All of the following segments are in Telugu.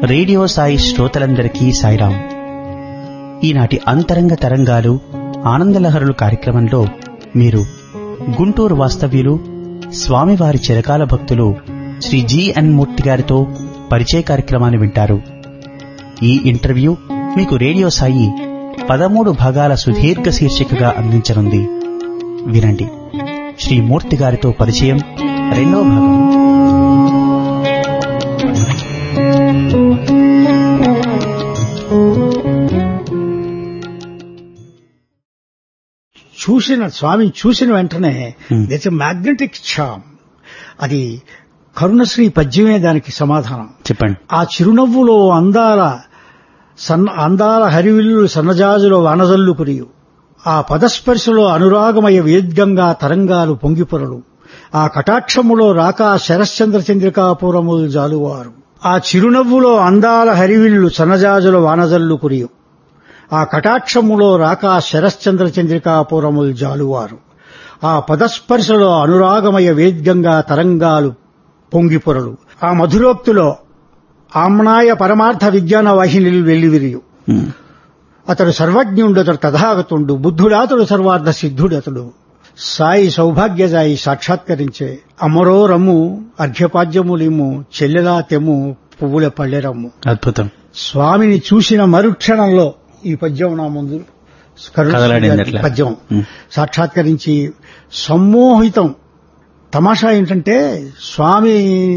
రేడియో సాయి శ్రోతలందరికీ సాయిరాం ఈనాటి అంతరంగ తరంగాలు ఆనందలహరులు కార్యక్రమంలో మీరు గుంటూరు వాస్తవ్యులు స్వామివారి చిరకాల భక్తులు శ్రీ జిఎన్ మూర్తి గారితో పరిచయ కార్యక్రమాన్ని వింటారు ఈ ఇంటర్వ్యూ మీకు రేడియో సాయి పదమూడు భాగాల సుదీర్ఘ శీర్షికగా అందించనుంది వినండి శ్రీ మూర్తి గారితో పరిచయం రెండో భాగం చూసిన స్వామిని చూసిన వెంటనే Hmm. దిట్స్ మ్యాగ్నెటిక్ చామ్ అది కరుణశ్రీ పద్యమే దానికి సమాధానం చెప్పండి ఆ చిరునవ్వులో అందాల సన్న అందాల హరివిల్లు సన్నజాజులో వనజల్లు కురియు ఆ పదస్పర్శలో అనురాగమయ వేద్గంగా తరంగాలు పొంగిపొరలు ఆ కటాక్షములో రాకా శరశ్చంద్ర చంద్రికాపురములు జాలువారు ఆ చిరునవ్వులో అందాల హరివిల్లు సన్నజాజుల వానజల్లు కురియు ఆ కటాక్షములో రాకా శరశ్చంద్ర చంద్రికాపురములు జాలువారు ఆ పదస్పర్శలో అనురాగమయ వేద్గంగా తరంగాలు పొంగిపొరలు ఆ మధురోక్తిలో ఆమ్నాయ పరమార్థ విజ్ఞాన వాహినిలు వెల్లివిరియు ఉమ్, అతడు సర్వజ్ఞుండు అతడు తథాగతుండు బుద్ధుడాతడు సర్వార్థ సిద్ధుడతడు సాయి సౌభాగ్యజాయి సాక్షాత్కరించే అమరో రమ్ము అర్ఘ్యపాద్యములిమ్ము చెల్లెలా తెమ్ము పువ్వుల పళ్ళెరమ్ము అద్భుతం స్వామిని చూసిన మరుక్షణంలో ఈ పద్యం నా ముందు కరుణ కదలాడింది అట్లా. పద్యం ఉమ్, సాక్షాత్కరించి సమ్మోహితం తమాషా ఏంటంటే స్వామి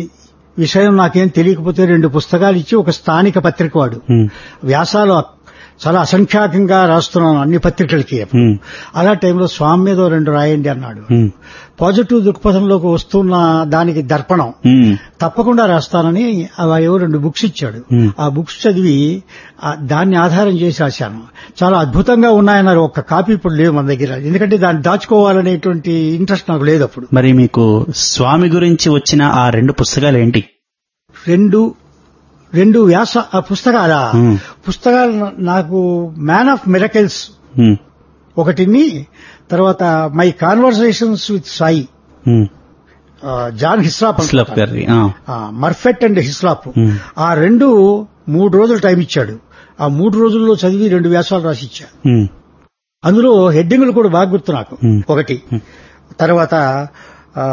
విషయం నాకేం తెలియకపోతే రెండు పుస్తకాలు ఇచ్చి ఒక స్థానిక పత్రిక వాడు ఉమ్, వ్యాసాలు చాలా అసంఖ్యాకంగా రాస్తున్నాను అన్ని పత్రికలకి ఉమ్, అలా టైంలో స్వామి మీద ఓ రెండు రాయండి అన్నాడు ఉమ్, పాజిటివ్ దృక్పథంలోకి వస్తున్న దానికి దర్పణం ఉమ్, తప్పకుండా రాస్తానని అవి ఏవో రెండు బుక్స్ ఇచ్చాడు Hmm. ఆ బుక్స్ చదివి ఆ దాన్ని ఆధారం చేసి రాశాను చాలా అద్భుతంగా ఉన్నాయన్నారు ఒక్క కాపీ ఇప్పుడు లేవు మన దగ్గర ఎందుకంటే దాన్ని దాచుకోవాలనేటువంటి ఇంట్రెస్ట్ నాకు లేదు అప్పుడు మరి మీకు స్వామి గురించి వచ్చిన ఆ రెండు పుస్తకాలు ఏంటి రెండు రెండు వ్యాస ఆ పుస్తకాలా Hmm. పుస్తకాలు నా- నాకు మ్యాన్ ఆఫ్ మిరకల్స్ ఉమ్, ఒకటిని తర్వాత my conversations with Sai um, ah, John Hislop ఇస్లాఫ్ గారి ఆ, ఆ, మర్ఫెట్ అండ్ హిస్లాప్ ఉమ్, ఆ రెండు మూడు రోజులు టైం ఇచ్చాడు ఆ మూడు రోజుల్లో చదివి రెండు వ్యాసాలు రాసి ఇచ్చా ఉమ్, అందులో హెడ్డింగ్లు కూడా బాగా గుర్తు నాకు Hmm. ఒకటి Hmm. తర్వాత ఆ,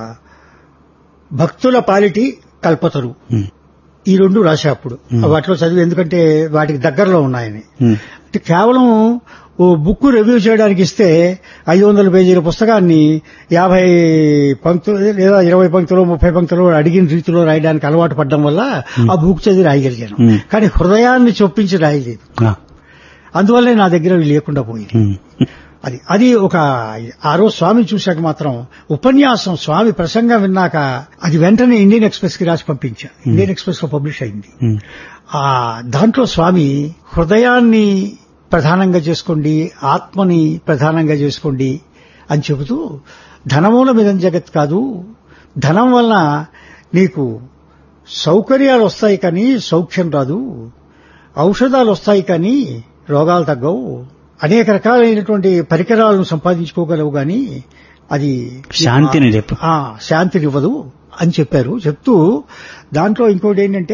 భక్తుల పాలిటి కల్పతరు ఉమ్, ఈ రెండు రాశా అప్పుడు Hmm. వాటిలో చదివి ఎందుకంటే వాటికి దగ్గరలో ఉన్నాయని ఉమ్, అంటే కేవలం ఓ బుక్ రివ్యూ చేయడానికి ఇస్తే ఐదు వందల పేజీల పుస్తకాన్ని యాభై పంక్తులు లేదా ఇరవై పంక్తులు ముప్పై పంక్తులు అడిగిన రీతిలో రాయడానికి అలవాటు పడడం వల్ల ఆ బుక్ చదివి రాయగలిగాను Hmm. కానీ హృదయాన్ని చొప్పించి రాయలేదు ఆ, అందువల్లే నా దగ్గర అవి లేకుండా పోయింది ఉమ్, అది అది ఒక ఆ రోజు స్వామి చూశాక మాత్రం ఉపన్యాసం స్వామి ప్రసంగం విన్నాక అది వెంటనే ఇండియన్ ఎక్స్ప్రెస్ కి రాసి పంపించా ఇండియన్ ఎక్స్ప్రెస్ లో పబ్లిష్ అయింది ఉమ్, ఆ దాంట్లో స్వామి హృదయాన్ని ప్రధానంగా చేసుకోండి ఆత్మని ప్రధానంగా చేసుకోండి అని చెబుతూ ధనమూలమిదం జగత్ కాదు ధనం వలన నీకు సౌకర్యాలు వస్తాయి కానీ సౌఖ్యం రాదు ఔషధాలు వస్తాయి కానీ రోగాలు తగ్గవు అనేక రకాలైనటువంటి పరికరాలను సంపాదించుకోగలవు గాని అది శాంతిని చెప్పు ఆ శాంతినివ్వదు అని చెప్పారు చెప్తూ దాంట్లో ఇంకోటి ఏంటంటే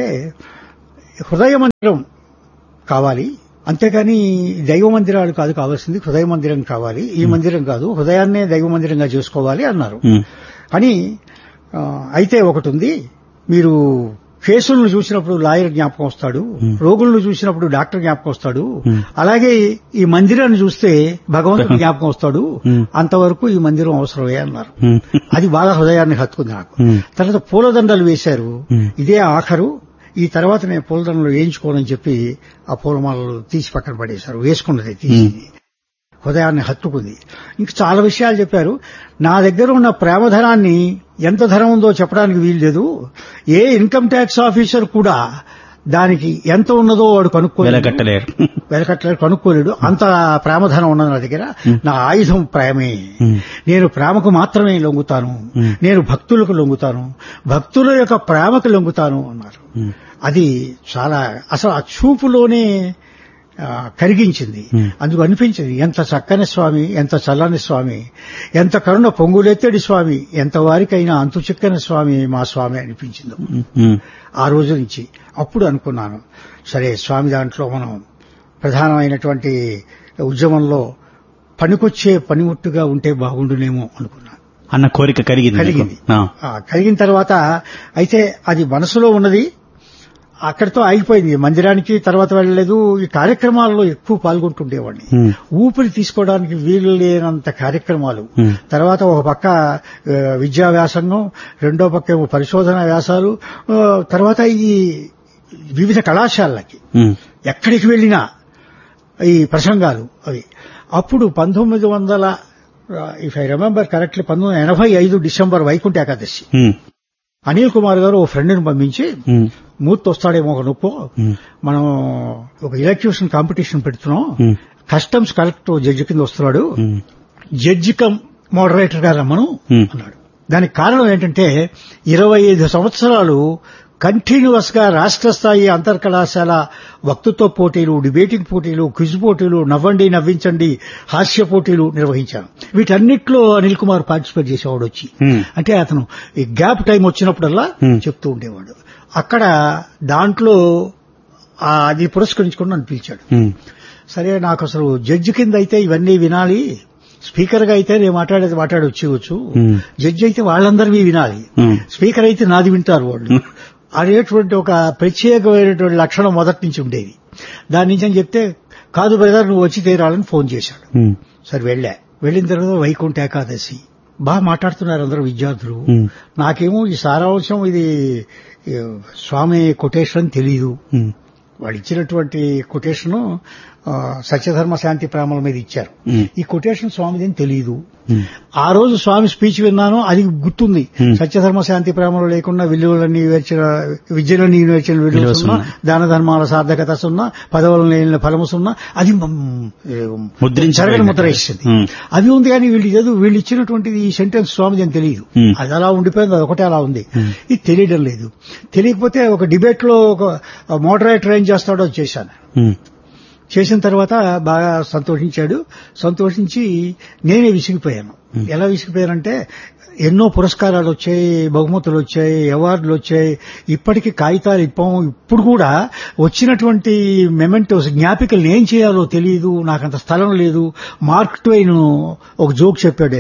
హృదయ మందిరం కావాలి అంతేకాని దైవ మందిరాలు కాదు కావాల్సింది హృదయ మందిరం కావాలి ఈ మందిరం కాదు హృదయాన్నే దైవ మందిరంగా చేసుకోవాలి అన్నారు ఉమ్, అని ఆ, అయితే ఒకటి ఉంది మీరు కేసులను చూసినప్పుడు లాయర్ జ్ఞాపకం వస్తాడు Hmm. రోగులను చూసినప్పుడు డాక్టర్ జ్ఞాపకం వస్తాడు Hmm. అలాగే ఈ మందిరాన్ని చూస్తే భగవంతుడు జ్ఞాపకం వస్తాడు Hmm. అంతవరకు ఈ మందిరం అవసరమే అన్నారు ఉమ్, అది బాగా హృదయాన్ని హత్తుకుంది నాకు ఉమ్, తర్వాత పూలదండలు వేశారు Hmm. ఇదే ఆఖరు ఈ తర్వాత నేను పూలదండలు వేయించుకోనని చెప్పి ఆ పూలమాలలు తీసి పక్కన పడేశారు వేసుకున్నది తీసి హృదయాన్ని హత్తుకుంది ఇంకా చాలా విషయాలు చెప్పారు నా దగ్గర ఉన్న ప్రేమధనాన్ని ఎంత ధనం ఉందో చెప్పడానికి వీల్లేదు ఏ ఇన్కమ్ ట్యాక్స్ ఆఫీసర్ కూడా దానికి ఎంత ఉన్నదో వాడు కనుక్కోలేడు వెలకట్టలేరు వెలకట్టలేడు కనుక్కోలేడు అంత ప్రేమధనం ఉన్నది నా దగ్గర నా ఆయుధం ప్రేమే ఉమ్, నేను ప్రేమకు మాత్రమే లొంగుతాను Hmm. నేను భక్తులకు లొంగుతాను భక్తుల యొక్క ప్రేమకు లొంగుతాను అన్నారు ఉమ్, అది చాలా అసలు ఆ చూపులోనే ఆ, కరిగించింది Hmm. అందుకు అనిపించింది ఎంత చక్కని స్వామి ఎంత చల్లని స్వామి ఎంత కరుణ పొంగులెత్తడి స్వామి ఎంత వారికైనా అంతు చిక్కని స్వామి మా స్వామి అనిపించింది ఉమ్, ఉమ్, ఆ రోజు నుంచి అప్పుడు అనుకున్నాను సరే స్వామి దాంట్లో మనం ప్రధానమైనటువంటి ఉద్యమంలో పనికొచ్చే పనిముట్టుగా ఉంటే బాగుండునేమో అనుకున్నాను అన్న కోరిక కలిగింది మీకు? కలిగింది ఆ. ఆ, కలిగిన తర్వాత అయితే అది మనసులో ఉన్నది అక్కడితో ఆగిపోయింది మందిరానికి తర్వాత వెళ్ళలేదు ఈ కార్యక్రమాల్లో ఎక్కువ పాల్గొంటుండేవాడిని ఉమ్. ఊపిరి తీసుకోవడానికి వీలు లేనంత కార్యక్రమాలు ఉమ్. తర్వాత ఒక పక్క ఆ, విద్యా వ్యాసంగం రెండో పక్క ఏమో పరిశోధన వ్యాసాలు ఆ, తర్వాత ఈ వివిధ కళాశాలలకి ఉమ్. ఎక్కడికి వెళ్ళినా ఈ ప్రసంగాలు అవి అప్పుడు పంతొమ్మిది వందల ఇఫ్ ఐ రిమెంబర్ కరెక్ట్లీ పంతొమ్మిది వందల ఎనభై ఐదు డిసెంబర్ వైకుంఠ ఏకాదశి ఉమ్. అనిల్ కుమార్ గారు ఓ ఫ్రెండ్ని పంపించి ఉమ్. మూర్తి వస్తాడేమో ఒక నొప్పు ఉమ్. మనం ఒక ఎలక్యూషన్ కాంపిటీషన్ పెడుతున్నాం ఉమ్. కస్టమ్స్ కలెక్టర్ జడ్జి కింద వస్తున్నాడు ఉమ్. జడ్జి కమ్ మోడరేటర్ గా రమ్మను Hmm. అన్నాడు దానికి కారణం ఏంటంటే ఇరవై ఐదు సంవత్సరాలు కంటిన్యూస్ గా రాష్ట్ర స్థాయి అంతర్ కళాశాల వక్తృత్వ పోటీలు డిబేటింగ్ పోటీలు క్విజ్ పోటీలు నవ్వండి నవ్వించండి హాస్య పోటీలు నిర్వహించాను వీటన్నిటిలో అనిల్ కుమార్ పార్టిసిపేట్ చేసేవాడు వచ్చి ఉమ్. అంటే అతను ఈ గ్యాప్ టైం వచ్చినప్పుడల్లా Hmm. చెప్తూ ఉండేవాడు అక్కడ దాంట్లో ఆ అది పురస్కరించుకుని నన్ను పిలిచాడు ఉమ్. సరే నాకు అసలు జడ్జి కింద అయితే ఇవన్నీ వినాలి స్పీకర్ గా అయితే నేను మాట్లాడేది మాట్లాడి వచ్చేవచ్చు Hmm. జడ్జి అయితే వాళ్ళందరివి వినాలి ఉమ్. స్పీకర్ అయితే నాది వింటారు వాళ్ళు అనేటువంటి ఒక ప్రత్యేకమైనటువంటి లక్షణం మొదటి నుంచి ఉండేది దాని నుంచి అని చెప్తే కాదు బ్రదర్ నువ్వు వచ్చి తీరాలని ఫోన్ చేశాడు ఉమ్. సరే వెళ్ళా వెళ్ళిన తర్వాత వైకుంఠ ఏకాదశి బాగా మాట్లాడుతున్నారు అందరూ విద్యార్థులు ఉమ్. నాకేమో ఈ సారాంశం ఇది ఈ, స్వామి కొటేషన్ తెలియదు ఉమ్. వాళ్ళు ఇచ్చినటువంటి కొటేషన్ సత్యధర్మ శాంతి ప్రేమల మీద ఇచ్చారు ఉమ్. ఈ కొటేషన్ స్వామిది అని తెలియదు ఉమ్. ఆ రోజు స్వామి స్పీచ్ విన్నాను అది గుర్తుంది Hmm. సత్యధర్మ శాంతి ప్రేమలు లేకుండా విలువలన్నీ వేర్చిన విద్యలన్నీ వేర్చిన విలువ విలువ సున్నా సున్నా. దాన ధర్మాల సార్థకత సున్నా పదవులను లేని ఫలము సున్నా అది మ్, ఏ, ముద్రించబడింది. జరగని ముద్ర ఇస్తుంది Hmm. అది ఉంది కానీ వీళ్ళు ఏదో వీళ్ళు ఇచ్చినటువంటిది ఈ సెంటెన్స్ స్వామిది అని తెలియదు Hmm. అది అలా ఉండిపోయింది అది ఒకటే అలా ఉంది Hmm. ఇది తెలియడం లేదు తెలియకపోతే ఒక డిబేట్ లో ఒక మోడరేటర్ ఏం చేస్తాడో అది చేశాను ఉమ్. చేసిన తర్వాత బాగా సంతోషించాడు సంతోషించి నేనే విసిగిపోయాను ఎలా విసిగిపోయానంటే ఎన్నో పురస్కారాలు వచ్చాయి బహుమతులు వచ్చాయి అవార్డులు వచ్చాయి ఇప్పటికీ కాగితాలు ఇప్పాం ఇప్పుడు కూడా వచ్చినటువంటి మెమెంటోస్ జ్ఞాపికలు ఏం చేయాలో తెలియదు నాకంత స్థలం లేదు మార్క్ ట్వైన్ ఒక జోక్ చెప్పాడే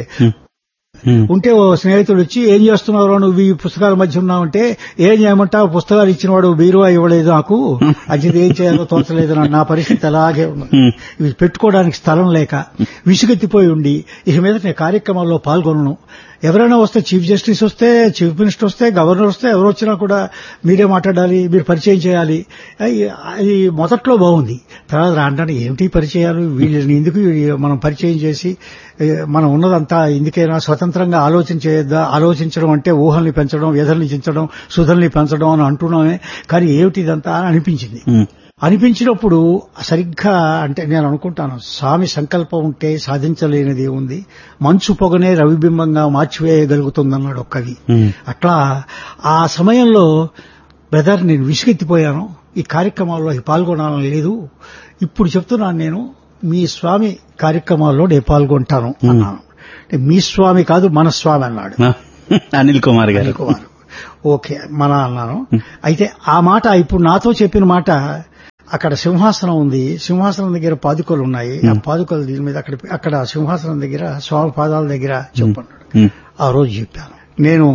ఉమ్. ఉంటే ఓ స్నేహితుడు వచ్చి ఏం చేస్తున్నావు నువ్వు ఈ పుస్తకాల మధ్య ఉన్నావంటే ఏం చేయమంటావు పుస్తకాలు ఇచ్చినవాడు బీరువా ఇవ్వలేదు నాకు అది ఏం చేయాలో తోచలేదు నా- నా పరిస్థితి అలాగే ఉంది ఉమ్. ఇవి పెట్టుకోవడానికి స్థలం లేక విసుగెత్తిపోయి ఉండి ఇక మీద నేను కార్యక్రమాల్లో పాల్గొనను ఎవరైనా వస్తే చీఫ్ జస్టిస్ వస్తే చీఫ్ మినిస్టర్ వస్తే గవర్నర్ వస్తే ఎవరు వచ్చినా కూడా మీరే మాట్లాడాలి మీరు పరిచయం చేయాలి అయి- అది మొదట్లో బాగుంది తర్వాత రాంటాను ఏమిటి పరిచయాలు వీళ్ళని ఎందుకు మనం పరిచయం చేసి ఏ, మనం ఉన్నదంతా ఎందుకైనా స్వతంత్రంగా ఆలోచన చేయొద్దా ఆలోచించడం అంటే ఊహల్ని పెంచడం వ్యధల్ని చించడం సుధల్ని పెంచడం అని అంటున్నామే కానీ ఏమిటి ఇదంతా అని అనిపించింది ఉమ్. అనిపించినప్పుడు సరిగ్గా అంటే నేను అనుకుంటాను స్వామి సంకల్పం ఉంటే సాధించలేనిది ఉంది మంచు పొగనే రవిబింబంగా మార్చివేయగలుగుతుందన్నాడు ఒక కవి ఉమ్. అట్లా ఆ సమయంలో బ్రదర్ నేను విసుగెత్తిపోయాను ఈ కార్యక్రమాల్లో పాల్గొనాలని లేదు ఇప్పుడు చెప్తున్నాను నేను మీ స్వామి కార్యక్రమాల్లో నేను పాల్గొంటాను అన్నాను అంటే మీ స్వామి కాదు మన స్వామి అన్నాడు ఆ. అనిల్ కుమార్ గారు అనిల్ కుమార్ ఓకే మన అన్నాను అయితే ఆ మాట ఇప్పుడు నాతో చెప్పిన మాట అక్కడ సింహాసనం ఉంది సింహాసనం దగ్గర పాదుకలు ఉన్నాయి ఆ పాదుకలు దీని మీద అక్కడ అక్కడ సింహాసనం దగ్గర స్వామి పాదాల దగ్గర చెప్పన్నాడు ఉమ్. ఆ రోజు చెప్పాను నేను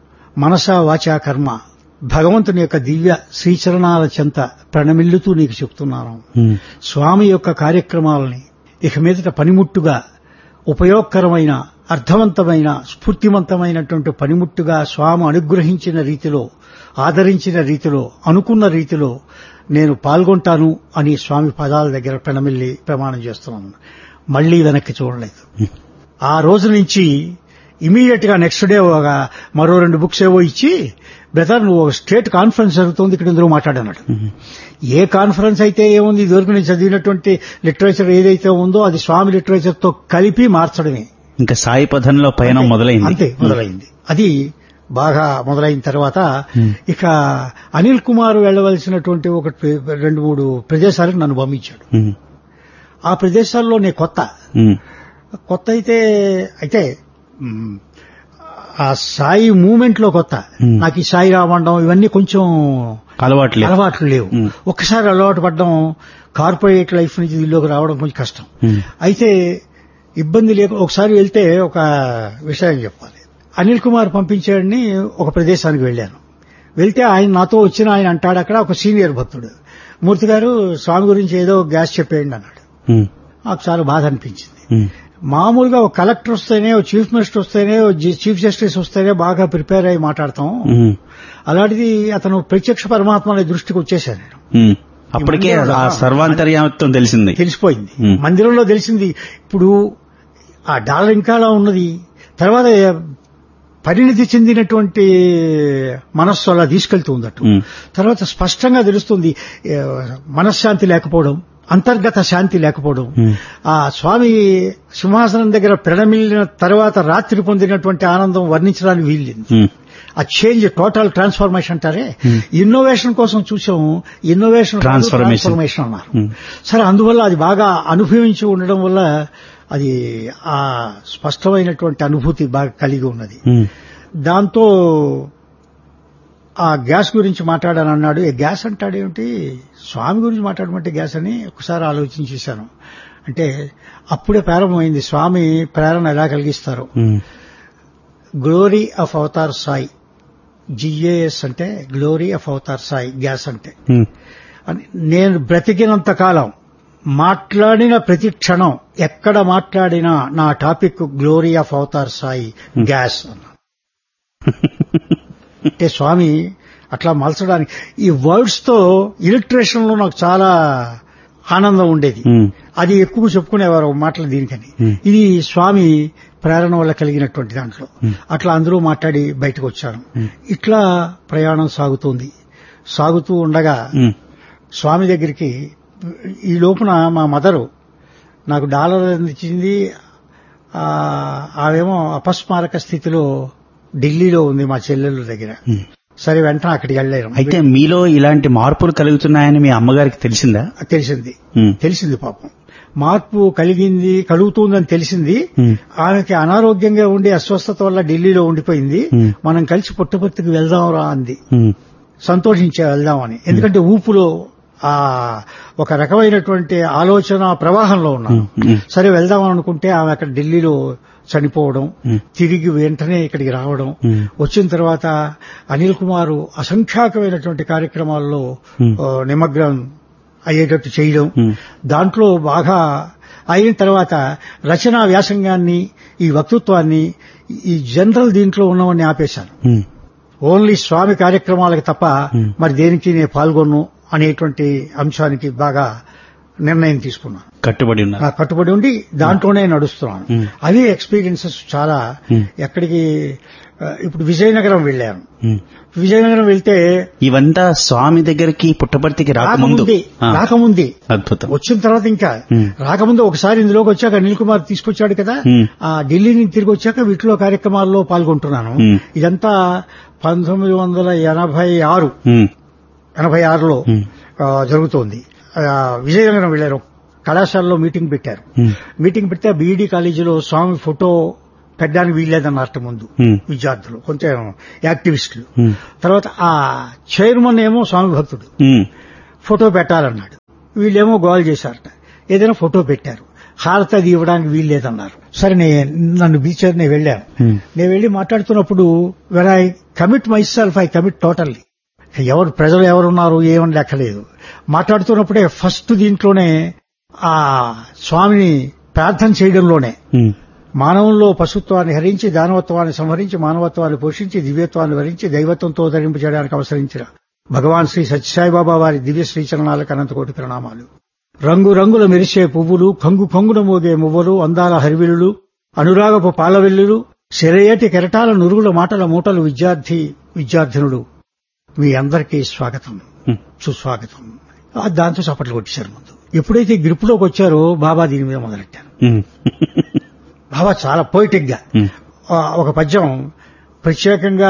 మనసా వాచా కర్మ భగవంతుని యొక్క దివ్య శ్రీచరణాల చెంత ప్రణమిల్లుతూ నీకు చెప్తున్నాను ఉమ్. స్వామి యొక్క కార్యక్రమాలని ఇక మీదట పనిముట్టుగా ఉపయోగకరమైన అర్థవంతమైన స్ఫూర్తివంతమైనటువంటి పనిముట్టుగా స్వామి అనుగ్రహించిన రీతిలో ఆదరించిన రీతిలో అనుకున్న రీతిలో నేను పాల్గొంటాను అని స్వామి పదాల దగ్గర ప్రణమిల్లి ప్రమాణం చేస్తున్నాను మళ్లీ వెనక్కి చూడలేదు ఆ రోజు నుంచి ఇమీడియట్ గా నెక్స్ట్ డే ఒక మరో రెండు బుక్స్ ఏవో ఇచ్చి బ్రదర్ నువ్వు ఒక స్టేట్ కాన్ఫరెన్స్ జరుగుతుంది ఇక్కడ ఇందులో మాట్లాడన్నాడు ఏ కాన్ఫరెన్స్ అయితే ఏముంది ఇదివరకు నేను చదివినటువంటి లిటరేచర్ ఏదైతే ఉందో అది స్వామి లిటరేచర్ తో కలిపి మార్చడమే ఇంకా సాయి పథంలో పయనం మొదలైంది అంతే మొదలైంది అది బాగా మొదలైన తర్వాత Hmm. ఇక అనిల్ కుమార్ వెళ్ళవలసినటువంటి ఒక రెండు మూడు ప్రదేశాలకు నన్ను పంపించాడు ఉమ్. ఆ ప్రదేశాల్లో నేను కొత్త ఉమ్. కొత్త అయితే అయితే మ్, ఆ సాయి మూమెంట్ లో కొత్త Hmm. నాకు ఈ సాయి రావడం ఇవన్నీ కొంచెం అలవాట్లు లేవు. అలవాట్లు లేవు Hmm. ఒక్కసారి అలవాటు పడడం కార్పొరేట్ లైఫ్ నుంచి దీనిలోకి రావడం కొంచెం కష్టం ఉమ్, అయితే ఇబ్బంది లేక ఒకసారి వెళ్తే ఒక విషయం చెప్పాలి అనిల్ కుమార్ పంపించాడని ఒక ప్రదేశానికి వెళ్ళాను వెళ్తే ఆయన నాతో వచ్చిన ఆయన అంటాడు అక్కడ ఒక సీనియర్ భక్తుడు మూర్తి గారు స్వామి గురించి ఏదో గ్యాస్ చెప్పేయండి అన్నాడు ఉమ్, నాకు చాలా బాధ అనిపించింది ఉమ్, మామూలుగా ఒక కలెక్టర్ వస్తేనే ఒక చీఫ్ మినిస్టర్ వస్తేనే ఒక జి- చీఫ్ జస్టిస్ వస్తేనే బాగా ప్రిపేర్ అయ్యి మాట్లాడతాం ఉమ్, అలాంటిది అతను ప్రత్యక్ష పరమాత్మ అనే దృష్టికి వచ్చేసాను నేను ఉమ్. అప్పటికే ఆ సర్వాంతర్యామత్వం తెలిసింది తెలిసిపోయింది Hmm. మందిరంలో తెలిసింది ఇప్పుడు ఆ డాలర్ ఇంకా అలా ఉన్నది తర్వాత పరిణితి చెందినటువంటి మనస్సు అలా తీసుకెళ్తూ ఉందట్టు ఉమ్, తర్వాత స్పష్టంగా తెలుస్తుంది ఏ, మనశ్శాంతి లేకపోవడం అంతర్గత శాంతి లేకపోవడం ఉమ్, ఆ స్వామి సింహాసనం దగ్గర ప్రణమిల్లిన తర్వాత రాత్రి పొందినటువంటి ఆనందం వర్ణించడానికి వీల్లేదు um, ah change total transformation అంటారే ఇన్నోవేషన్ కోసం చూసాము ఇన్నోవేషన్ Transformation. ట్రాన్స్ఫర్మేషన్ అన్నారు Hmm. సరే అందువల్ల అది బాగా అనుభవించి ఉండడం వల్ల అది ఆ స్పష్టమైనటువంటి అనుభూతి బాగా కలిగి ఉన్నది ఉమ్, దాంతో ఆ గ్యాస్ గురించి మాట్లాడాను అన్నాడు ఏ గ్యాస్ అంటాడేమిటి స్వామి గురించి మాట్లాడమంటే గ్యాస్ అని ఒకసారి ఆలోచించేశాను అంటే అప్పుడే ప్రారంభమైంది స్వామి ప్రేరణ ఎలా కలిగిస్తారు um, glory of avatar Sai GAS అంటే glory of avatar Sai gas అంటే ఉమ్, అని నేను బ్రతికినంత కాలం మాట్లాడిన ప్రతి క్షణం ఎక్కడ మాట్లాడినా నా topic glory of avatar Sai gas అన్నా అంటే స్వామి అట్లా మలచడానికి ఈ వర్డ్స్ తో ఇలిట్రేషన్ లో నాకు చాలా ఆనందం ఉండేది ఉమ్, అది ఎక్కువ చెప్పుకునేవారు మాటలు దీనికని Hmm. ఇది స్వామి ప్రేరణ వల్ల కలిగినటువంటి దాంట్లో అట్లా అందరూ మాట్లాడి బయటకు వచ్చాను ఇట్లా ప్రయాణం సాగుతుంది సాగుతూ ఉండగా ఉమ్, స్వామి దగ్గరికి ఈ లోపున మా మదరు నాకు డాలర్ అందించింది ఆ, ఆమెమో అపస్మారక స్థితిలో ఢిల్లీలో ఉంది మా చెల్లెళ్ళ దగ్గర ఉమ్. సరే వెంటనే అక్కడికి వెళ్ళాను అయితే మీలో ఇలాంటి మార్పులు కలుగుతున్నాయని మీ అమ్మగారికి తెలిసిందా తెలిసింది ఉమ్, తెలిసింది పాపం మార్పు కలిగింది కలుగుతుందని తెలిసింది ఉమ్, ఆమెకి అనారోగ్యంగా ఉండి అస్వస్థత వల్ల ఢిల్లీలో ఉండిపోయింది Hmm. మనం కలిసి పుట్టపర్తికి వెళ్దాంరా అంది ఉమ్, సంతోషించే వెళ్దామని ఎందుకంటే ఊపులో ఆ ఒక రకమైనటువంటి ఆలోచన ప్రవాహంలో ఉన్నాను ఉమ్, ఉమ్, సరే వెళ్దాం అనుకుంటే ఆమె అక్కడ ఢిల్లీలో చనిపోవడం ఉమ్, తిరిగి వెంటనే ఇక్కడికి రావడం ఉమ్, వచ్చిన తర్వాత అనిల్ కుమార్ అసంఖ్యాకమైనటువంటి కార్యక్రమాల్లో Hmm. ఆ, నిమగ్నం అయ్యేటట్టు చేయడం ఉమ్, దాంట్లో బాగా అయిన తర్వాత రచనా వ్యాసంగాన్ని ఈ వక్తృత్వాన్ని ఈ జనరల్ దీంట్లో ఉన్నవన్నీ ఆపేశాను ఉమ్, ఓన్లీ స్వామి కార్యక్రమాలకు తప్ప Hmm. మరి దేనికి నేను పాల్గొను అనేటువంటి అంశానికి బాగా నిర్ణయం తీసుకున్నాను కట్టుబడి ఉన్నారు ఆ కట్టుబడి ఉండి దాంట్లోనే నడుస్తున్నాను Hmm. అవి ఎక్స్పీరియన్సెస్ చాలా Hmm. ఎక్కడికి ఆ, ఇప్పుడు విజయనగరం వెళ్ళాను ఉమ్. విజయనగరం వెళ్తే ఇవంతా స్వామి దగ్గరికి పుట్టపర్తికి రాకముందు రాకముంది ఆ, రాకముంది అద్భుతం వచ్చిన తర్వాత ఇంకా Hmm. రాకముందు ఒకసారి ఇందులోకి వచ్చాక అనిల్ కుమార్ తీసుకొచ్చాడు కదా Hmm. ఆ ఢిల్లీ నుంచి తిరిగి వచ్చాక వీటిలో కార్యక్రమాల్లో పాల్గొంటున్నాను Hmm. ఇదంతా పంతొమ్మిది వందల ఎనభై ఆరు ఉమ్, ఎనభై ఆరులో ఉమ్, ఆ, జరుగుతోంది ఆ, విజయనగరం వెళ్లారు కళాశాలలో మీటింగ్ పెట్టారు ఉమ్, మీటింగ్ పెడితే బీఈడీ కాలేజీలో స్వామి ఫోటో పెట్టడానికి వీల్లేదన్నట్టు ముందు ఉమ్, విద్యార్థులు కొంచెం యాక్టివిస్టులు ఉమ్, తర్వాత ఆ చైర్మన్ ఏమో స్వామి భక్తుడు ఉమ్, ఫోటో పెట్టాలన్నాడు వీళ్ళేమో గోల్ చేశారట ఏదైనా ఫోటో పెట్టారు హారత అది ఇవ్వడానికి వీల్లేదన్నారు సరే నేను నన్ను బీచర్ నేను వెళ్ళాను ఉమ్, నేను వెళ్ళి మాట్లాడుతున్నప్పుడు when I commit myself I commit totally ఎవరు ప్రజలు ఎవరున్నారు ఏమని లెక్కలేదు మాట్లాడుతున్నప్పుడే ఫస్ట్ దీంట్లోనే ఆ స్వామిని ప్రార్థన చేయడంలోనే ఉమ్, మానవంలో పశుత్వాన్ని హరించి దానవత్వాన్ని సంహరించి మానవత్వాన్ని పోషించి దివ్యత్వాన్ని వరించి దైవత్వంతో ధరింపజేయడానికి అవసరించిన భగవాన్ శ్రీ సత్యసాయిబాబా వారి దివ్య శ్రీచరణాలకు అనంతకోటి ప్రణామాలు రంగు రంగుల మెరిసే పువ్వులు కంగు కంగున మోగే మువ్వలు అందాల హరివిల్లులు అనురాగపు పాలవెల్లులు శరయటి కెరటాల నురుగుల మాటల మూటలు విద్యార్థి విద్యార్థినుడు మీ అందరికీ స్వాగతం ఉమ్, సుస్వాగతం ఆ దాంతో చప్పట్లు కొట్టేశారు ముందు ఎప్పుడైతే గ్రిప్లోకి వచ్చారో బాబా దీని మీద మొదలెట్టారు ఉమ్, బాబా చాలా పోయిటిక్ గా ఉమ్, ఆ, ఒక పద్యం ప్రత్యేకంగా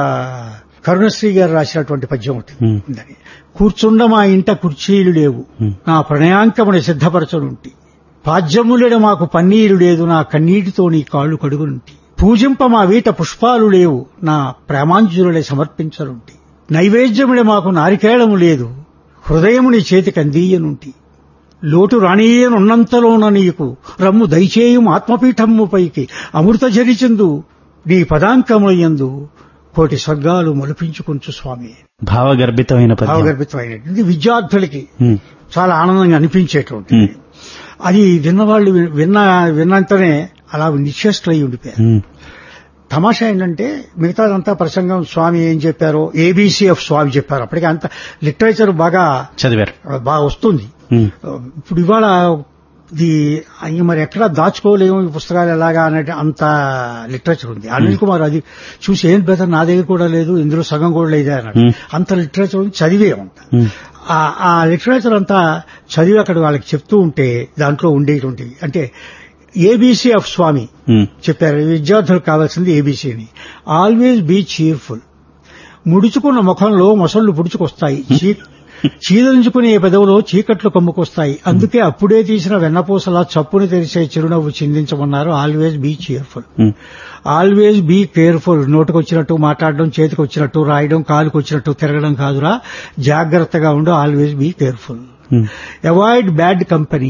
కరుణశ్రీ గారు రాసినటువంటి పద్యం ఒకటి ఉమ్, ఉందని కూర్చుండ మా ఇంట కుర్చీలు లేవు ఉమ్, నా ప్రణయాంకముని సిద్ధపరచనుంటి పాద్యములేడు మాకు పన్నీరు లేదు నా కన్నీటితో నీ కాళ్ళు కడుగునుంటి పూజింప మా వీట పుష్పాలు లేవు నా ప్రేమాంజులే సమర్పించనుంటి నైవేద్యముడే మాకు నారికేళము లేదు హృదయముని చేతికి అందియనుంటి లోటు రాణీయనున్నంతలోన నీకు రమ్ము దయచేయం ఆత్మపీఠమ్ము పైకి అమృత జరిచందు నీ పదాంకమయ్యందు కోటి స్వర్గాలు మొలిపించుకుంచు స్వామి భావగర్భితమైన పద్యం భావగర్భితమైనటువంటి విద్యార్థులకి ఉమ్, చాలా ఆనందంగా అనిపించేటువంటి ఉమ్, అది విన్నవాళ్ళు వి- విన్న విన్నంతనే అలా నిశ్చేష్టులై ఉండిపోయారు ఉమ్, తమాషా ఏంటంటే మిగతాదంతా ప్రసంగం స్వామి ఏం చెప్పారో ఏబీసీ ఆఫ్ స్వామి చెప్పారు అప్పటికి అంత లిటరేచర్ బాగా చదివారు బాగా వస్తుంది ఉమ్, ఇప్పుడు ఇవాళ ఇది అయ్య మరి ఎక్కడ దాచుకోలేము ఈ పుస్తకాలు ఎలాగా అనే అంత లిటరేచర్ ఉంది అనిల్ కుమార్ అది చూసి ఏం బెదర్ నా దగ్గర కూడా లేదు ఇందులో సగం కూడా లేదే అన్నాడు Hmm. అంత లిటరేచర్ ఉంది చదివే ఉంటా ఉమ్, ఆ- ఆ లిటరేచర్ అంతా చదివి అక్కడ వాళ్ళకి చెప్తూ ఉంటే దాంట్లో ఉండేటువంటి అంటే ఏబీసీ ఆఫ్ స్వామి ఉమ్, చెప్పారు విద్యార్థులకు కావాల్సింది ఏబీసీని ఆల్వేస్ బీ చీర్ఫుల్ ముడుచుకున్న ముఖంలో మొసళ్ళు పుడుచుకొస్తాయి చీ- చీదరించుకునే పెదవులో చీకట్లు కమ్ముకొస్తాయి అందుకే అప్పుడే తీసిన వెన్నపూసలా చప్పుని తెరిచే చిరునవ్వు చిందించమన్నారు always be cheerful um, always be careful నోటుకొచ్చినట్టు మాట్లాడడం చేతికి వచ్చినట్టు రాయడం కాలుకి వచ్చినట్టు తిరగడం కాదురా జాగ్రత్తగా ఉండు always be careful um, avoid bad company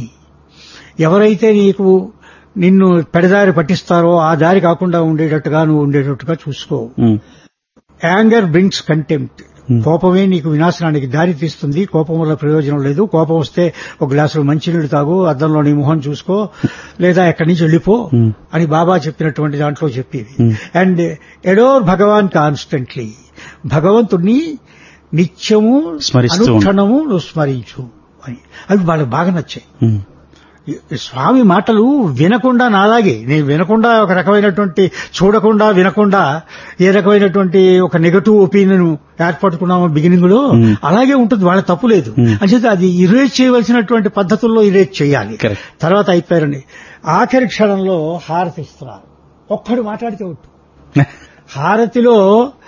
ఎవరైతే నీకు నిన్ను పెడదారి పట్టిస్తారో ఆ దారి కాకుండా ఉండేటట్టుగా నువ్వు ఉండేటట్టుగా చూసుకో um, anger brings contempt Hmm. కోపమే నీకు వినాశనానికి దారి తీస్తుంది కోపం వల్ల ప్రయోజనం లేదు కోపం వస్తే ఒక గ్లాసులో మంచినీళ్ళు తాగు అద్దంలో నీ మొహం చూసుకో లేదా ఎక్కడి నుంచి వెళ్ళిపో Hmm. అని బాబా చెప్పినటువంటి దాంట్లో చెప్పేది Hmm. And adore Bhagwan constantly భగవంతుణ్ణి నిత్యము స్మరిస్తూ ఉండు. అనుక్షణము నువ్వు స్మరించు అని అవి వాళ్ళకి బాగా నచ్చాయి ఉమ్, ఈ స్వామి మాటలు వినకుండా నాలాగే నేను వినకుండా ఒక రకమైనటువంటి చూడకుండా వినకుండా ఏ రకమైనటువంటి ఒక నెగటివ్ ఒపీనియన్ ఏర్పడుకున్నామో బిగినింగ్ లో Hmm. అలాగే ఉంటుంది వాళ్ళ తప్పు లేదు Hmm. అంచేత అది ఇరేజ్ చేయవలసినటువంటి పద్ధతుల్లో ఇరేజ్ చేయాలి Correct. తర్వాత అయిపోయారండి ఆఖరి క్షణంలో హారతి ఇస్తున్నారు ఒక్కడు మాట్లాడితే ఒట్టు హారతిలో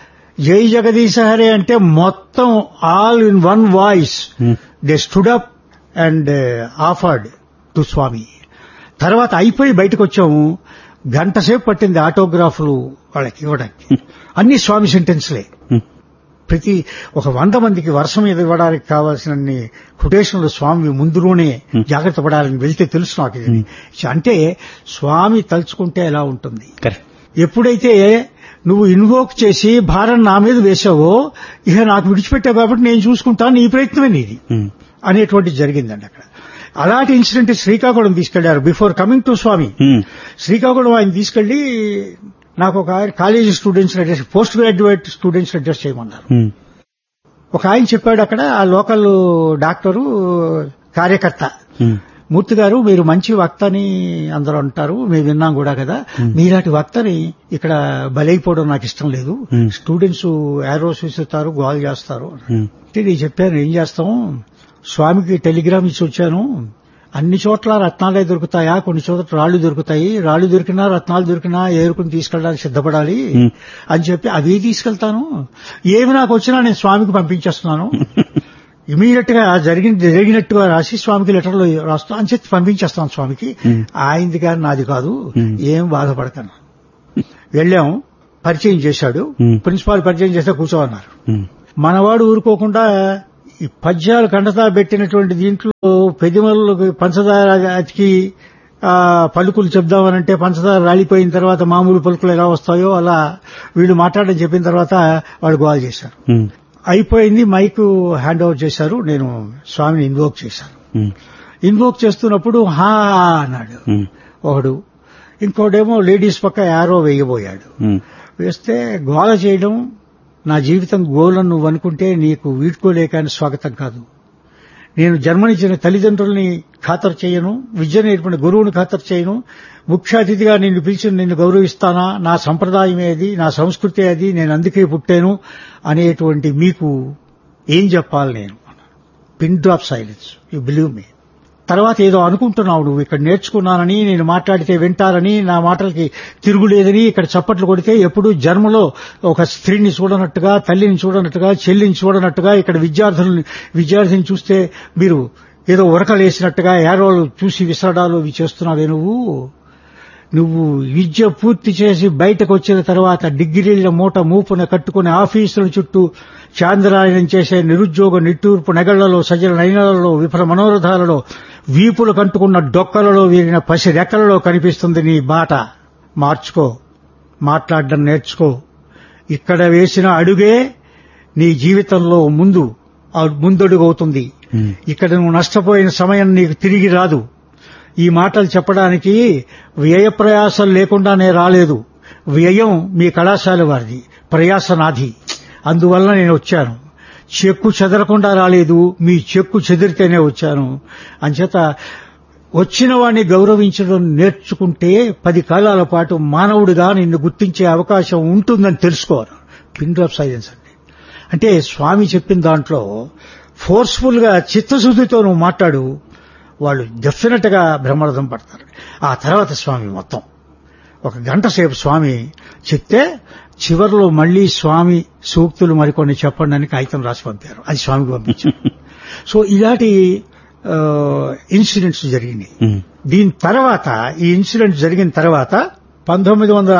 జై జగదీశ హరే అంటే మొత్తం all in one voice um, they stood up and offered to Swami తర్వాత అయిపోయి బయటకు వచ్చాము గంట సేపు పట్టింది ఆటోగ్రాఫ్లు వాళ్ళకి ఇవ్వడానికి అన్ని స్వామి సెంటెన్స్లే ఉమ్, ప్రతి ఒక వంద మందికి వర్షం మీద ఇవ్వడానికి కావాల్సిన కొటేషన్లు స్వామి ముందులోనే జాగ్రత్త పడాలని వెళ్తే తెలుసు నాకు ఇది అంటే స్వామి తలుచుకుంటే ఎలా ఉంటుంది కరెక్ట్ ఎప్పుడైతే నువ్వు ఇన్వోక్ చేసి భారం నా మీద వేసావో ఇక నాకు విడిచిపెట్టావు కాబట్టి నేను చూసుకుంటాను నీ ప్రయత్నమే నీది ఉమ్, అనేటువంటి జరిగిందండి అక్కడ అలాంటి ఇన్సిడెంట్ శ్రీకాకుళం తీసుకెళ్లారు before coming to Swami um, Srikakulam ఆయన తీసుకెళ్లి నాకు ఒక ఆయన college students address post graduate students address చేయమన్నారు ఉమ్, ఒక ఆయన చెప్పాడు అక్కడ ఆ లోకల్ డాక్టరు కార్యకర్త ఉమ్, మూర్తి గారు మీరు మంచి వక్తని అందరూ అంటారు మేము విన్నాం కూడా కదా మీలాంటి వక్తని ఇక్కడ బలైపోవడం నాకు ఇష్టం లేదు Hmm. స్టూడెంట్స్ యారోస్ విసురుతారు గోల్ చేస్తారు ఉమ్, అంటే నేను చెప్పాను ఏం చేస్తాం స్వామికి టెలిగ్రామ్ ఇచ్చి వచ్చాను అన్ని చోట్ల రత్నాలే దొరుకుతాయా కొన్ని చోట్ల రాళ్లు దొరుకుతాయి రాళ్లు దొరికినా రత్నాలు దొరికినా ఏరుకుని తీసుకెళ్ళడానికి సిద్ధపడాలి Hmm. అని చెప్పి అవి తీసుకెళ్తాను ఏమి నాకు వచ్చినా నేను స్వామికి పంపించేస్తున్నాను ఇమీడియట్ గా జరిగింది జరిగినట్టుగా రాసి స్వామికి లెటర్లో రాస్తా అని చెప్పి పంపించేస్తాను స్వామికి Hmm. ఆయనది కానీ నాది కాదు Hmm. ఏం బాధపడకను వెళ్ళాం పరిచయం చేశాడు Hmm. ప్రిన్సిపాల్ పరిచయం చేస్తే కూర్చోమన్నారు ఉమ్, మనవాడు ఊరుకోకుండా ఈ పద్యాలు కండతా పెట్టినటువంటి దీంట్లో పెదిమలకు పంచదార అతికి ఆ పలుకులు చెప్దామనంటే పంచదార రాలిపోయిన తర్వాత మామూలు పలుకులు ఎలా వస్తాయో అలా వీళ్ళు మాట్లాడడం చెప్పిన తర్వాత వాడు గోల్ చేశారు ఉమ్, అయిపోయింది మైక్ హ్యాండ్ ఓవర్ చేశారు నేను స్వామిని ఇన్వోక్ చేశాను ఉమ్, ఇన్వోక్ చేస్తున్నప్పుడు హా అన్నాడు ఉమ్, ఒకడు ఇంకోటేమో లేడీస్ పక్క యారో వేయబోయాడు ఉమ్, వేస్తే గోల చేయడం నా జీవితం గోలను నువ్వు అనుకుంటే నీకు వీడ్కోలేకని స్వాగతం కాదు నేను జన్మనిచ్చిన తల్లిదండ్రుల్ని ఖాతరు చేయను విద్య నేర్పిన గురువుని ఖాతరు చేయను ముఖ్య అతిథిగా నిన్ను పిలిచి నిన్ను గౌరవిస్తానా నా సంప్రదాయమే అది నా సంస్కృతి అది నేను అందుకే పుట్టాను అనేటువంటి మీకు ఏం చెప్పాలి నేను pin drop silence you believe me తర్వాత ఏదో అనుకుంటున్నావు నువ్వు ఇక్కడ నేర్చుకున్నానని నేను మాట్లాడితే వింటారని నా మాటలకి తిరుగులేదని ఇక్కడ చప్పట్లు కొడితే ఎప్పుడు జన్మలో ఒక స్త్రీని చూడనట్టుగా తల్లిని చూడనట్టుగా చెల్లిని చూడనట్టుగా ఇక్కడ విద్యార్థులని విద్యార్థిని చూస్తే మీరు ఏదో ఉరకలేసినట్టుగా ఏరోలు చూసి విసరడాలు ఇవి చేస్తున్నావే నువ్వు నువ్వు విద్య పూర్తి చేసి బయటకు వచ్చిన తర్వాత డిగ్రీల మూట మూపున కట్టుకుని ఆఫీసుల చుట్టూ చాంద్రాయనం చేసే నిరుద్యోగ నిట్టూర్పు నెగళ్లలో సజల నయనాలలో విఫల మనోరథాలలో వీపులు కంటుకున్న డొక్కలలో వీరిన పసి రెక్కలలో కనిపిస్తుంది నీ బాట మార్చుకో మాట్లాడడం నేర్చుకో ఇక్కడ వేసిన అడుగే నీ జీవితంలో ముందు ఆ ముందడుగు అవుతుంది ఉమ్, ఇక్కడ నువ్వు నష్టపోయిన సమయం నీకు తిరిగి రాదు ఈ మాటలు చెప్పడానికి వ్యయ ప్రయాసం లేకుండానే రాలేదు వ్యయం మీ కళాశాల వారిది ప్రయాస నాది అందువల్ల నేను వచ్చాను చెక్కు చెదరకుండా రాలేదు మీ చెక్కు చెదిరితేనే వచ్చాను అంచేత వచ్చిన వాడిని గౌరవించడం నేర్చుకుంటే పది కాలాల పాటు మానవుడిగా నిన్ను గుర్తించే అవకాశం ఉంటుందని తెలుసుకోవాలి పిన్ డ్రాప్ సైలెన్స్ అండి అంటే స్వామి చెప్పిన దాంట్లో ఫోర్స్ఫుల్ గా చిత్తశుద్ధితో నువ్వు మాట్లాడు వాళ్ళు డెఫినెట్ గా బ్రహ్మరథం పడతారు ఆ తర్వాత స్వామి మొత్తం ఒక గంట సేపు స్వామి చెప్తే చివరిలో మళ్లీ స్వామి సూక్తులు మరికొన్ని చెప్పండి అని కాగితం రాసి పంపారు అది స్వామికి పంపించారు సో ఇలాంటి ఇన్సిడెంట్స్ జరిగినాయి ఉమ్, దీని తర్వాత ఈ ఇన్సిడెంట్ జరిగిన తర్వాత పంతొమ్మిది వందల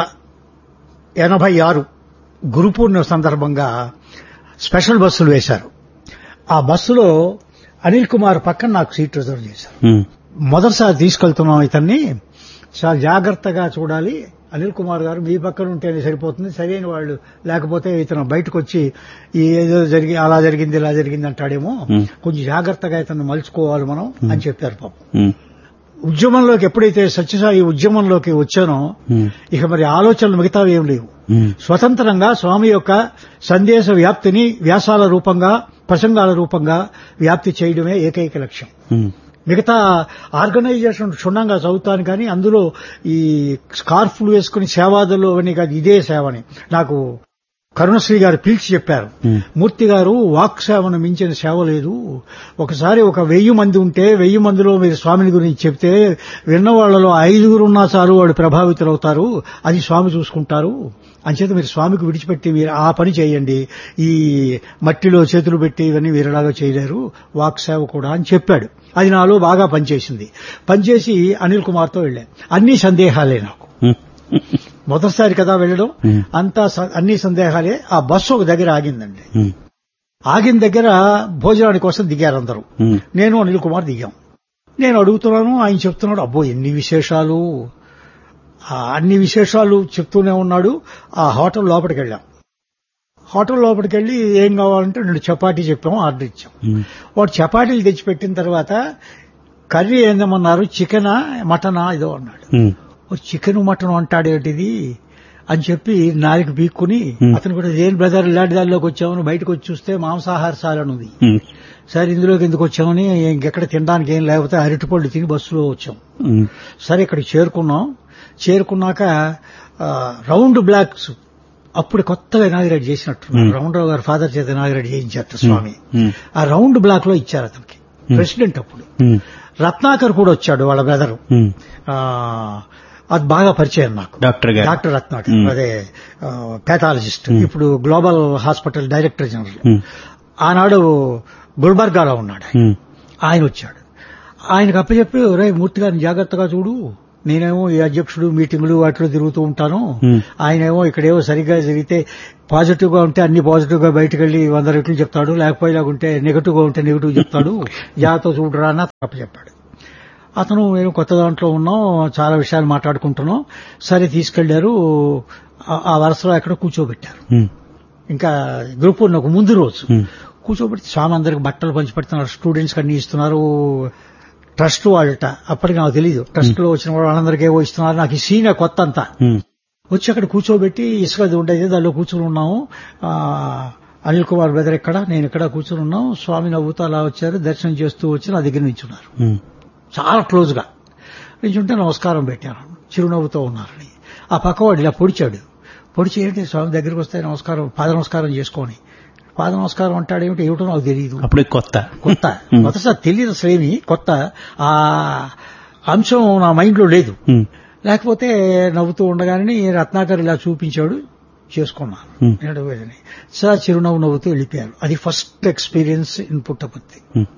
ఎనభై ఆరు గురు పూర్ణిమ సందర్భంగా స్పెషల్ బస్సులు వేశారు ఆ బస్సులో అనిల్ కుమార్ పక్కన నాకు సీట్ రిజర్వ్ చేశారు ఉమ్, మొదటిసారి తీసుకెళ్తున్నాం ఇతన్ని చాలా జాగ్రత్తగా చూడాలి అనిల్ కుమార్ గారు మీ పక్కన ఉంటేనే సరిపోతుంది సరైన వాళ్ళు లేకపోతే ఇతను బయటకు వచ్చి ఈ ఏదో జరిగి అలా జరిగింది ఇలా జరిగింది అంటాడేమో Hmm. కొంచెం జాగ్రత్తగా ఇతను మలుచుకోవాలి మనం అని చెప్పారు పాపం ఉమ్, ఉద్యమంలోకి ఎప్పుడైతే సత్యసాయి ఉద్యమంలోకి వచ్చానో ఉమ్, ఇక మరి ఆలోచనలు మిగతావి ఏం లేవు ఉమ్, స్వతంత్రంగా స్వామి యొక్క సందేశ వ్యాప్తిని వ్యాసాల రూపంగా ప్రసంగాల రూపంగా వ్యాప్తి చేయడమే ఏకైక లక్ష్యం ఉమ్, మిగతా ఆర్గనైజేషన్ క్షుణ్ణంగా చదువుతాను కానీ అందులో ఈ స్కార్ఫ్లు వేసుకుని సేవాదులు అవన్నీ కాదు ఇదే సేవని నాకు కరుణశ్రీ గారు పిలిచి చెప్పారు ఉమ్, మూర్తి గారు వాక్ సేవను మించిన సేవ లేదు ఒకసారి ఒక వెయ్యి మంది ఉంటే వెయ్యి మందిలో మీరు స్వామిని గురించి చెప్తే విన్న వాళ్ళలో ఐదుగురు ఉన్నా చాలు వాడు ప్రభావితులవుతారు అది స్వామి చూసుకుంటారు అంచేత మీరు స్వామికి విడిచిపెట్టి మీరు ఆ పని చేయండి ఈ మట్టిలో చేతులు పెట్టి ఇవన్నీ వీరలాగా చేయలేరు వాక్ సేవ కూడా అని చెప్పాడు అది నాలో బాగా పనిచేసింది పనిచేసి అనిల్ కుమార్తో వెళ్ళా అన్ని సందేహాలే నాకు ఉమ్, మొదటిసారి కదా వెళ్ళడం ఉమ్, అంతా స- అన్ని సందేహాలే ఆ బస్సు ఒక దగ్గర ఆగిందండి ఉమ్, ఆగిన దగ్గర భోజనానికి కోసం దిగారు అందరూ ఉమ్, నేను అనిల్ కుమార్ దిగాం నేను అడుగుతున్నాను ఆయన చెప్తున్నాడు అబ్బో ఎన్ని విశేషాలు ఆ అన్ని విశేషాలు చెప్తూనే ఉన్నాడు ఆ హోటల్ లోపలికి వెళ్ళాం హోటల్ లోపలికి వెళ్ళి ఏం కావాలంటే రెండు చపాతీ చెప్పాం ఆర్డర్ ఇచ్చాం ఉమ్, వాడు చపాతీలు తెచ్చిపెట్టిన తర్వాత కర్రీ ఏందమన్నారు చికెనా మటనా ఇదో అన్నాడు ఉమ్, ఓ చికెన్ మటన్ అంటాడేటిది అని చెప్పి నాలుగు పీక్కుని Hmm. అతను కూడా ఏం బ్రదర్ ఇలాంటి దానిలోకి వచ్చామని బయటకు వచ్చి చూస్తే మాంసాహార సాలని ఉంది ఉమ్, సరే ఇందులోకి ఎందుకు వచ్చామని ఇంకెక్కడ తినడానికి ఏం లేకపోతే అరటిపళ్ళు తిని బస్సులో వచ్చాం ఉమ్, సరే ఇక్కడికి చేరుకున్నాం చేరుకున్నాక ఆ, రౌండ్ బ్లాక్స్ అప్పుడు కొత్తగా ఇనాగిరేట్ చేసినట్టు Hmm. రౌండ్ రావు గారు ఫాదర్ చేత ఇనాగిరేట్ చేయించారు స్వామి ఉమ్, ఆ రౌండ్ బ్లాక్ లో ఇచ్చారు అతనికి ప్రెసిడెంట్ అప్పుడు ఉమ్, రత్నాకర్ కూడా వచ్చాడు వాళ్ళ బ్రదరు ఉమ్, ఆ, అది బాగా పరిచయం నాకు doctor garu doctor Ratnakar Hmm. అదే పేథాలజిస్ట్ Hmm. ఇప్పుడు Global Hospital director general um, ఆనాడు గుల్బర్గాలో ఉన్నాడు ఆయన. ఉమ్, ఆయన వచ్చాడు ఆయనకు అప్పచెప్పి రే మూర్తి గారిని జాగ్రత్తగా చూడు నేనేమో ఈ అధ్యక్షుడు మీటింగులు వాటిలో తిరుగుతూ ఉంటాను Hmm. ఆయనేమో ఇక్కడేమో సరిగ్గా జరిగితే పాజిటివ్ గా ఉంటే అన్ని పాజిటివ్ గా బయటకు వెళ్లి వంద రెట్లు చెప్తాడు లేకపోయినా ఉంటే నెగటివ్ గా ఉంటే నెగటివ్ చెప్తాడు జాగ్రత్త చూడరా అన్న తప్ప చెప్పాడు అతను మేము కొత్త దాంట్లో ఉన్నాం చాలా విషయాలు మాట్లాడుకుంటున్నాం సరే తీసుకెళ్లారు ఆ- ఆ వరుసలో ఎక్కడ కూర్చోబెట్టారు ఉమ్, ఇంకా గ్రూప్ ఉన్న ఒక ముందు రోజు ఉమ్, కూర్చోబెట్టి స్వామి అందరికి బట్టలు పంచి పెడుతున్నారు స్టూడెంట్స్ అన్ని ఇస్తున్నారు ట్రస్ట్ వాళ్ళట అప్పటికి నాకు తెలియదు ట్రస్ట్ లో వచ్చిన వాళ్ళందరికీ ఏవో ఇస్తున్నారు నాకు ఈ సీన్ కొత్త అంతా ఉమ్, వచ్చి అక్కడ కూర్చోబెట్టి ఇసుక అది ఉండేది దానిలో కూర్చుని ఉన్నాము ఆ, అనిల్ కుమార్ బ్రదర్ ఇక్కడ నేను ఇక్కడ కూర్చుని ఉన్నాం స్వామి నవ్వుతూ అలా వచ్చారు దర్శనం చేస్తూ వచ్చి నా దగ్గర నించున్నారు ఉమ్, చాలా క్లోజ్ గా నించుంటే నమస్కారం పెట్టాను చిరునవ్వుతో ఉన్నారని ఆ పక్కవాడు ఇలా పొడిచాడు పొడిచి ఏంటి స్వామి దగ్గరికి వస్తే నమస్కారం పాద నమస్కారం చేసుకొని పాద నమస్కారం అంటాడేమిటి ఏమిటో నాకు తెలియదు అప్పుడే కొత్త కొత్త Hmm. మొదటిసారి తెలియదు అసలు ఏమి కొత్త ఆ అంశం నా మైండ్ లో లేదు ఉమ్, లేకపోతే నవ్వుతూ ఉండగానే రత్నాకర్ ఇలా చూపించాడు చేసుకున్నాను Hmm. నేను వెళ్ళని. సార్ చిరునవ్వు నవ్వుతూ వెళ్ళిపోయారు అది first experience in Puttaparthi um,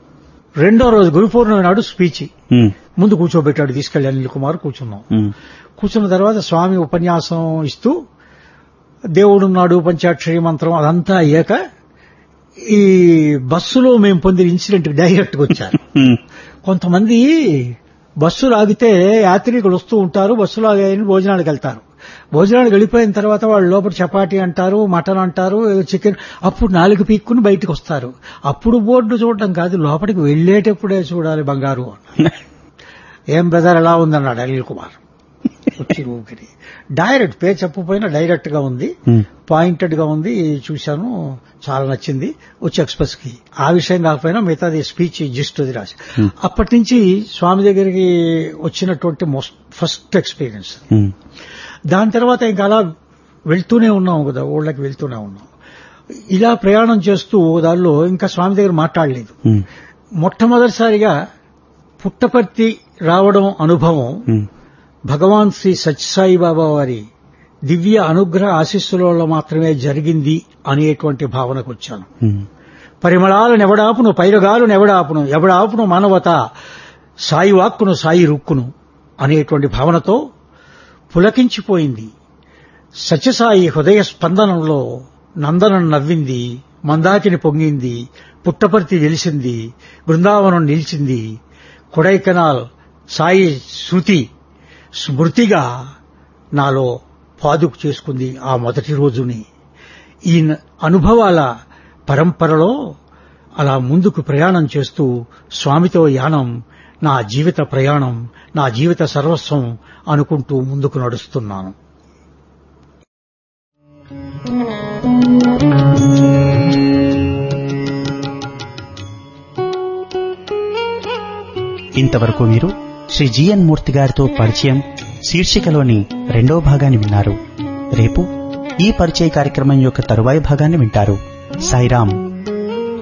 రెండో రోజు గురు పౌర్ణమి నాడు స్పీచ్ ఉమ్, ముందు కూర్చోబెట్టాడు తీసుకెళ్లి అనిల్ కుమార్ కూర్చున్నాం ఉమ్, కూర్చున్న తర్వాత స్వామి ఉపన్యాసం ఇస్తూ దేవుడున్నాడు పంచాక్షరి మంత్రం అదంతా అయ్యాక ఈ బస్సులో మేము పొందిన ఇన్సిడెంట్ డైరెక్ట్ గా వచ్చారు ఉమ్, కొంతమంది బస్సులు ఆగితే యాత్రికులు వస్తూ ఉంటారు బస్సులు ఆగాయని భోజనానికి వెళ్తారు భోజనానికి వెళ్ళిపోయిన తర్వాత వాళ్ళు లోపల చపాటీ అంటారు మటన్ అంటారు చికెన్ అప్పుడు నాలుగు పీక్కుని బయటకు వస్తారు అప్పుడు బోర్డు చూడటం కాదు లోపలికి వెళ్ళేటప్పుడే చూడాలి బంగారు ఏం బ్రదర్ ఎలా ఉందన్నాడు అనిల్ కుమార్ వచ్చి రూమ్కి డైరెక్ట్ పే చెప్పపోయినా డైరెక్ట్ గా ఉంది ఉమ్, పాయింటెడ్ గా ఉంది చూశాను చాలా నచ్చింది వచ్చి ఎక్స్ప్రెస్ కి ఆ విషయం కాకపోయినా మిగతాది స్పీచ్ జిస్ట్ అది రాసి Hmm. అప్పటి నుంచి స్వామి దగ్గరికి వచ్చినటువంటి మోస్ట్ ఫస్ట్ ఎక్స్పీరియన్స్ ఉమ్, దాని తర్వాత ఇంకా అలా వెళ్తూనే ఉన్నాం కదా ఊళ్ళకి వెళ్తూనే ఉన్నాం ఇలా ప్రయాణం చేస్తూ దానిలో ఇంకా స్వామి దగ్గర మాట్లాడలేదు ఉమ్, మొట్టమొదటిసారిగా పుట్టపర్తి రావడం అనుభవం ఉమ్, భగవాన్ శ్రీ సత్యసాయి బాబా వారి దివ్య అనుగ్రహ ఆశీస్సుల వల్ల మాత్రమే జరిగింది అనేటువంటి భావనకు వచ్చాను ఉమ్, పరిమళాలు నెవడాపును పైరగాలు నెవడాపును ఎవడాపును మానవత సాయి వాక్కును సాయి రుక్కును అనేటువంటి భావనతో పులకించిపోయింది సత్యసాయి హృదయ స్పందనంలో నందనం నవ్వింది మందాకిని పొంగింది పుట్టపర్తి వెలిసింది బృందావనం నిలిచింది కొడైకెనాల్ సాయి శృతి స్మృతిగా నాలో పాదుకు చేసుకుంది ఆ మొదటి రోజుని ఈ న- అనుభవాల పరంపరలో అలా ముందుకు ప్రయాణం చేస్తూ స్వామితో యానం నా జీవిత ప్రయాణం నా జీవిత సర్వస్వం అనుకుంటూ ముందుకు నడుస్తున్నాను ఇంతవరకు మీరు శ్రీ జిఎన్ మూర్తి గారితో పరిచయం శీర్షికలోని రెండో భాగాన్ని విన్నారు రేపు ఈ పరిచయ కార్యక్రమం యొక్క తరువాయి భాగాన్ని వింటారు సాయిరాం